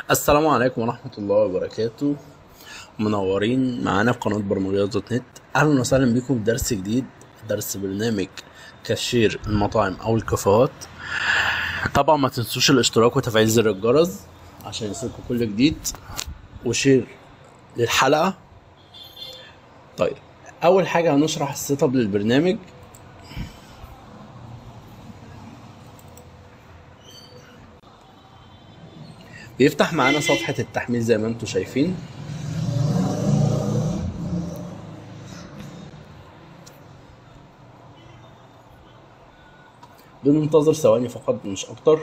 السلام عليكم ورحمة الله وبركاته منورين معانا في قناة برمجيات دوت نت أهلا وسهلا بكم في درس جديد درس برنامج كاشير المطاعم أو الكافيهات طبعا ما تنسوش الاشتراك وتفعيل زر الجرس عشان يصلكم كل جديد وشير للحلقة طيب أول حاجة هنشرح السيت اب للبرنامج بيفتح معانا صفحة التحميل زي ما انتم شايفين بننتظر ثواني فقط مش اكتر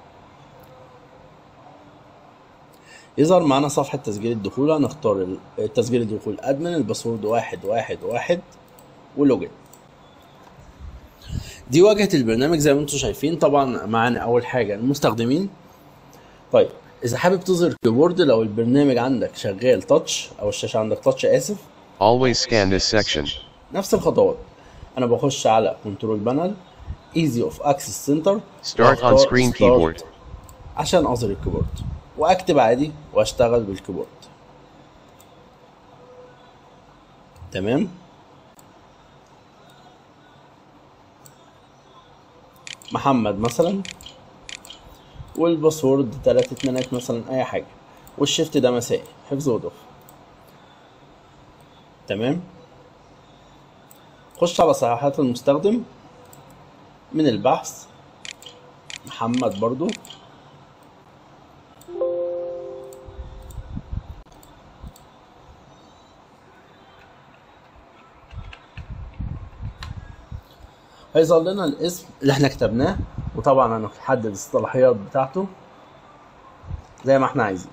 يظهر معانا صفحة تسجيل الدخول هنختار ال- تسجيل الدخول ادمن الباسورد واحد واحد واحد ولوجن دي واجهة البرنامج زي ما انتم شايفين طبعا معانا اول حاجة المستخدمين طيب اذا حابب تظهر كيبورد لو البرنامج عندك شغال تاتش او الشاشه عندك تاتش اسف Always scan this section. نفس الخطوات انا بخش على كنترول بانل ايزي اوف اكسس سنتر Start on screen keyboard. عشان اظهر الكيبورد واكتب عادي واشتغل بالكيبورد تمام محمد مثلا والباسورد تلات اتنينات مثلا اي حاجة والشيفت ده مسائي حفظ وضف تمام خش على صفحات المستخدم من البحث محمد برضو هيظهر لنا الاسم اللي احنا كتبناه وطبعا هنحدد الصلاحيات بتاعته زي ما احنا عايزين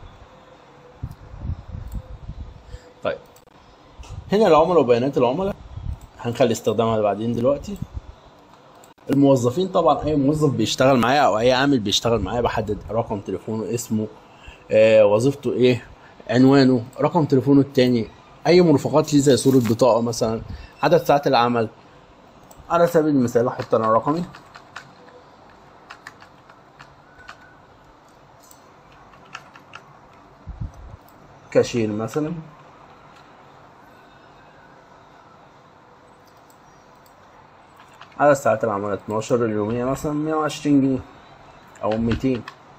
طيب هنا العملاء وبيانات العملاء هنخلي استخدامها بعدين دلوقتي الموظفين طبعا اي موظف بيشتغل معايا او اي عامل بيشتغل معايا بحدد رقم تليفونه اسمه آه وظيفته ايه عنوانه رقم تليفونه التاني اي مرافقات ليه زي صورة بطاقة مثلا عدد ساعات العمل على سبيل المثال احط انا رقمي كاشير مثلا على ساعات العمل 12 اليومية مثلا 120 جنيه أو 200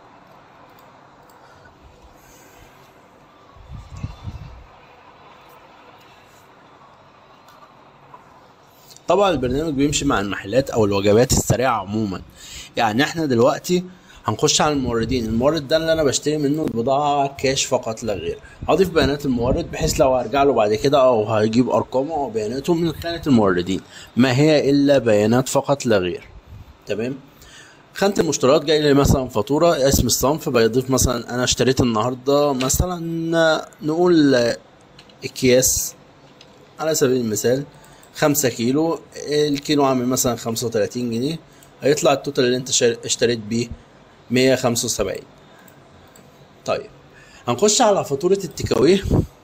طبعا البرنامج بيمشي مع المحلات او الوجبات السريعه عموما يعني احنا دلوقتي هنخش على الموردين المورد ده اللي انا بشتري منه البضاعه كاش فقط لا غير هضيف بيانات المورد بحيث لو هرجع له بعد كده او هجيب ارقامه او بياناته من خانه الموردين ما هي الا بيانات فقط لا غير تمام خانة المشتريات جاي لي مثلا فاتورة اسم الصنف بيضيف مثلا انا اشتريت النهاردة مثلا نقول اكياس على سبيل المثال خمسة كيلو الكيلو عامل مثلا خمسة وتلاتين جنيه هيطلع التوتال اللي انت شار- اشتريت بيه مية خمسة وسبعين طيب هنخش على فاتورة التكاويه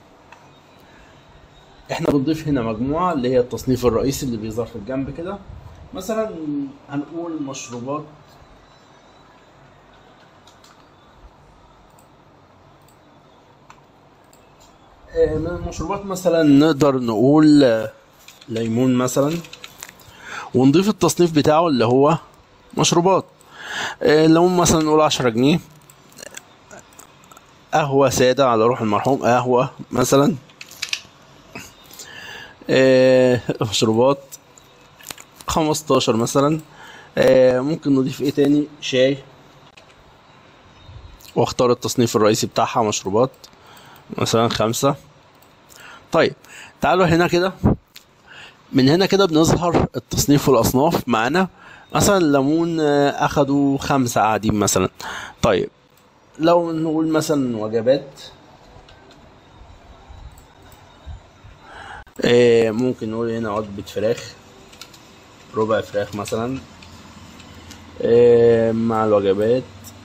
احنا بنضيف هنا مجموعة اللي هي التصنيف الرئيسي اللي بيظهر في الجنب كده مثلا هنقول مشروبات آه، من المشروبات مثلا نقدر نقول آه، ليمون مثلا ونضيف التصنيف بتاعه اللي هو مشروبات آه، الليمون مثلا نقول عشرة جنيه قهوة سادة على روح المرحوم قهوة مثلا آه، مشروبات خمستاشر مثلا آه، ممكن نضيف ايه تاني شاي واختار التصنيف الرئيسي بتاعها مشروبات مثلا خمسة طيب تعالوا هنا كده من هنا كده بنظهر التصنيف والاصناف معانا مثلا الليمون آه، اخدوا خمسة قاعدين مثلا طيب لو نقول مثلا وجبات آه، ممكن نقول هنا وجبة فراخ ربع فراخ مثلا آه، مع الوجبات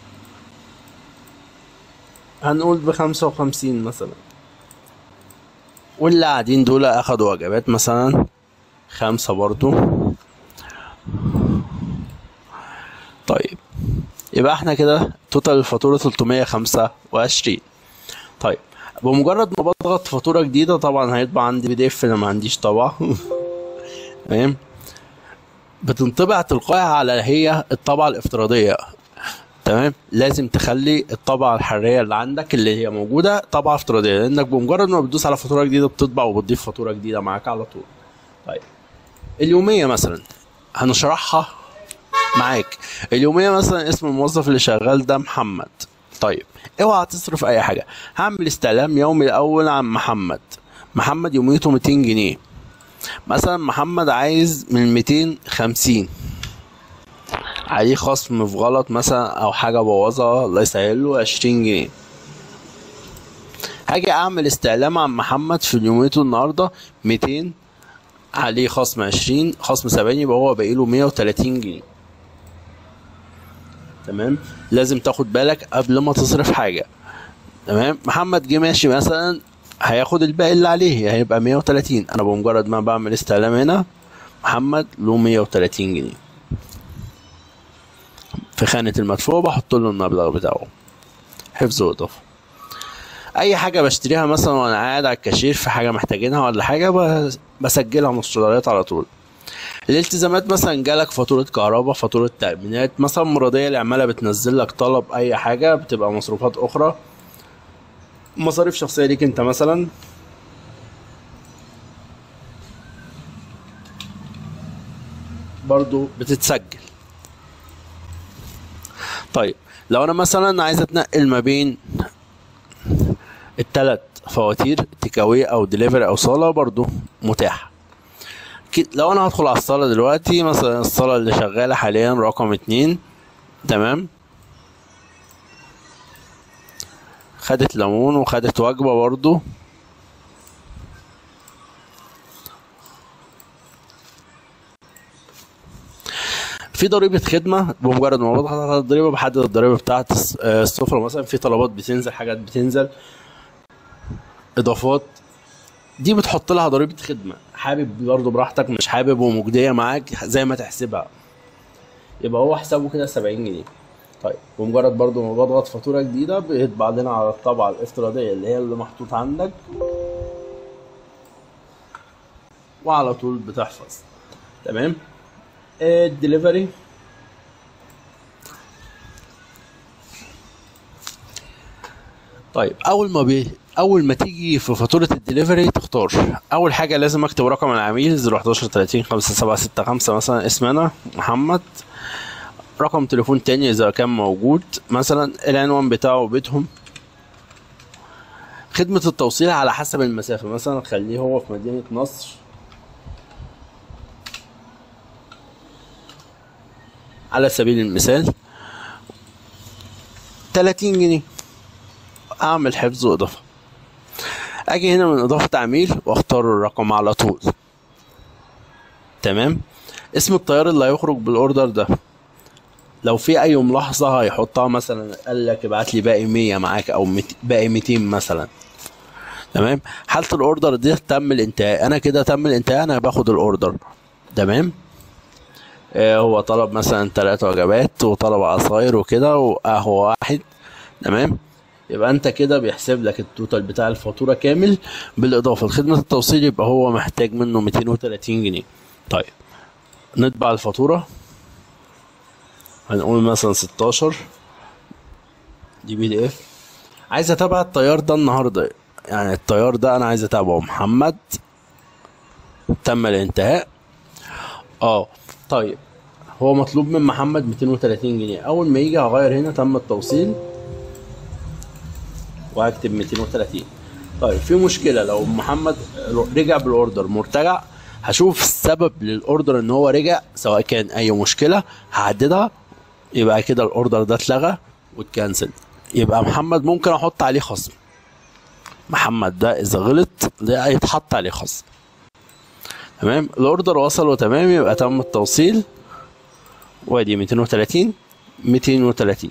هنقول بخمسة وخمسين مثلا واللي قاعدين دول اخدوا وجبات مثلا خمسة برضو طيب يبقى احنا كده توتال الفاتورة 325 طيب بمجرد ما بضغط فاتورة جديدة طبعا هيطبع عندي بي دي اف انا ما عنديش طبعة تمام بتنطبع تلقائي على هي الطبعة الافتراضية تمام لازم تخلي الطبعة الحرارية اللي عندك اللي هي موجودة طبعة افتراضية لانك بمجرد ما بتدوس على فاتورة جديدة بتطبع وبتضيف فاتورة جديدة معاك على طول طيب اليومية مثلا هنشرحها معاك اليومية مثلا اسم الموظف اللي شغال ده محمد طيب اوعى تصرف اي حاجة هعمل استعلام يومي الاول عن محمد محمد يوميته 200 جنيه مثلا محمد عايز من 250 عليه خصم في غلط مثلا او حاجة بوظها الله يسهل له 20 جنيه هاجي اعمل استعلام عن محمد في يوميته النهارده 200 عليه خصم 20 خصم 70 يبقى هو باقي له 130 جنيه تمام لازم تاخد بالك قبل ما تصرف حاجه تمام محمد جه ماشي مثلا هياخد الباقي اللي عليه هيبقى 130 انا بمجرد ما بعمل استعلام هنا محمد له 130 جنيه في خانة المدفوع بحط له المبلغ بتاعه حفظ وإضافة أي حاجة بشتريها مثلا وأنا قاعد على الكاشير في حاجة محتاجينها ولا حاجة بس- بسجلها مشتريات على طول الالتزامات مثلا جالك فاتورة كهرباء فاتورة تأمينات مثلا مرضية العمالة بتنزل لك طلب أي حاجة بتبقى مصروفات أخرى مصاريف شخصية ليك أنت مثلا برضو بتتسجل طيب لو انا مثلا عايز اتنقل ما بين التلات فواتير تيكاوي او دليفري او صاله برضو متاحه كي- لو انا هدخل على الصاله دلوقتي مثلا الصاله اللي شغاله حاليا رقم اتنين تمام خدت ليمون وخدت وجبه برضو في ضريبة خدمة بمجرد ما بضغط على الضريبة بحدد الضريبة بتاعت الس- آه، السفرة مثلا في طلبات بتنزل حاجات بتنزل إضافات دي بتحط لها ضريبة خدمة حابب برضه براحتك مش حابب ومجدية معاك زي ما تحسبها يبقى هو حسابه كده 70 جنيه طيب بمجرد برضه ما بضغط فاتورة جديدة بيطبع لنا على الطبعة الافتراضية اللي هي اللي محطوط عندك وعلى طول بتحفظ تمام الدليفري طيب اول ما بي اول ما تيجي في فاتوره الدليفري تختار اول حاجه لازم اكتب رقم العميل 011 30 5765 مثلا اسم انا محمد رقم تليفون تاني اذا كان موجود مثلا العنوان بتاعه وبيتهم خدمة التوصيل على حسب المسافة مثلا خليه هو في مدينة نصر على سبيل المثال 30 جنيه اعمل حفظ واضافه اجي هنا من اضافه عميل واختار الرقم على طول تمام اسم الطيار اللي هيخرج بالاوردر ده لو في اي ملاحظه هيحطها مثلا قال لك ابعت لي باقي 100 معاك او مت- باقي 200 مثلا تمام حاله الاوردر دي تم الانتهاء انا كده تم الانتهاء انا باخد الاوردر تمام آه، هو طلب مثلا ثلاثة وجبات وطلب عصاير وكده وقهوة واحد تمام يبقى انت كده بيحسب لك التوتال بتاع الفاتورة كامل بالإضافة لخدمة التوصيل يبقى هو محتاج منه 230 جنيه طيب نطبع الفاتورة هنقول مثلا 16 دي بي دي اف عايز اتابع الطيار ده النهارده يعني الطيار ده انا عايز اتابعه محمد تم الانتهاء اه طيب هو مطلوب من محمد 230 جنيه اول ما يجي هغير هنا تم التوصيل وهكتب 230 طيب في مشكله لو محمد رجع بالاوردر مرتجع هشوف السبب للاوردر ان هو رجع سواء كان اي مشكله هعددها يبقى كده الاوردر ده اتلغى واتكنسل يبقى محمد ممكن احط عليه خصم محمد ده اذا غلط ده هيتحط عليه خصم تمام الاوردر وصل وتمام يبقى تم التوصيل وادي 230 230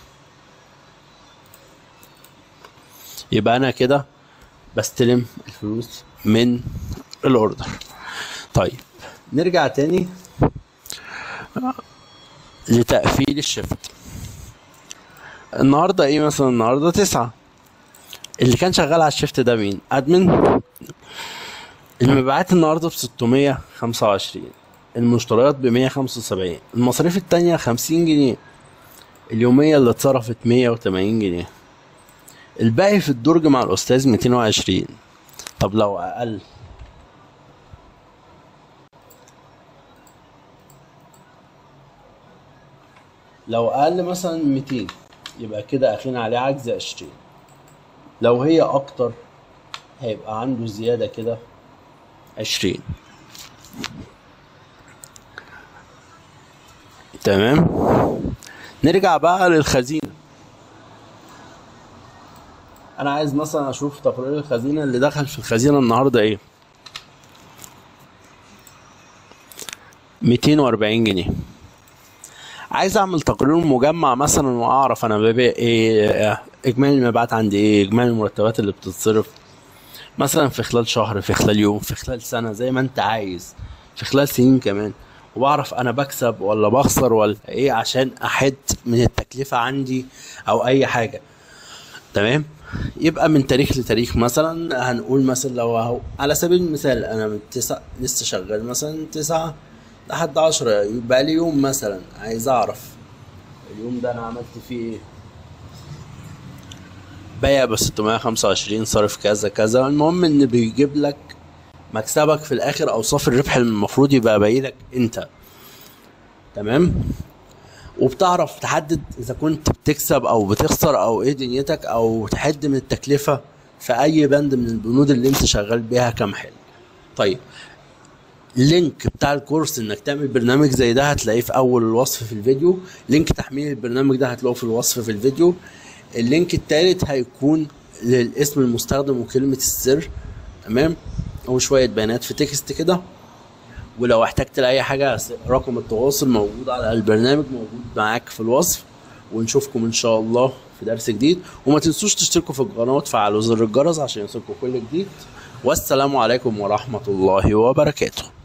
يبقى انا كده بستلم الفلوس من الاوردر طيب نرجع تاني لتقفيل الشفت النهارده ايه مثلا النهارده تسعة اللي كان شغال على الشيفت ده مين ادمن المبيعات النهارده ب 625 المشتريات ب 175 المصاريف التانية 50 جنيه اليومية اللي اتصرفت 180 جنيه الباقي في الدرج مع الأستاذ 220 طب لو أقل لو أقل مثلا 200 يبقى كده أخينا عليه عجز 20 لو هي أكتر هيبقى عنده زيادة كده 20 تمام نرجع بقى للخزينة انا عايز مثلا اشوف تقرير الخزينة اللي دخل في الخزينة النهاردة ايه 240 جنيه عايز اعمل تقرير مجمع مثلا واعرف انا ببيع ايه اجمالي المبيعات عندي ايه اجمالي المرتبات اللي بتتصرف مثلا في خلال شهر في خلال يوم في خلال سنة زي ما انت عايز في خلال سنين كمان وبعرف انا بكسب ولا بخسر ولا ايه عشان احد من التكلفة عندي او اي حاجة تمام يبقى من تاريخ لتاريخ مثلا هنقول مثلا لو هو على سبيل المثال انا من تسعة لسه شغال مثلا تسعة لحد عشرة يبقى لي يوم مثلا عايز اعرف اليوم ده انا عملت فيه ايه بيع ب 625 صرف كذا كذا المهم ان بيجيب لك مكسبك في الاخر اوصاف الربح اللي المفروض يبقى باين لك انت تمام وبتعرف تحدد اذا كنت بتكسب او بتخسر او ايه دنيتك او تحد من التكلفه في اي بند من البنود اللي انت شغال بيها كمحل طيب اللينك بتاع الكورس انك تعمل برنامج زي ده هتلاقيه في اول الوصف في الفيديو لينك تحميل البرنامج ده هتلاقيه في الوصف في الفيديو اللينك التالت هيكون للاسم المستخدم وكلمة السر تمام وشوية بيانات في تكست كده ولو احتجت لأي حاجة رقم التواصل موجود على البرنامج موجود معاك في الوصف ونشوفكم ان شاء الله في درس جديد وما تنسوش تشتركوا في القناة وتفعلوا زر الجرس عشان يوصلكم كل جديد والسلام عليكم ورحمة الله وبركاته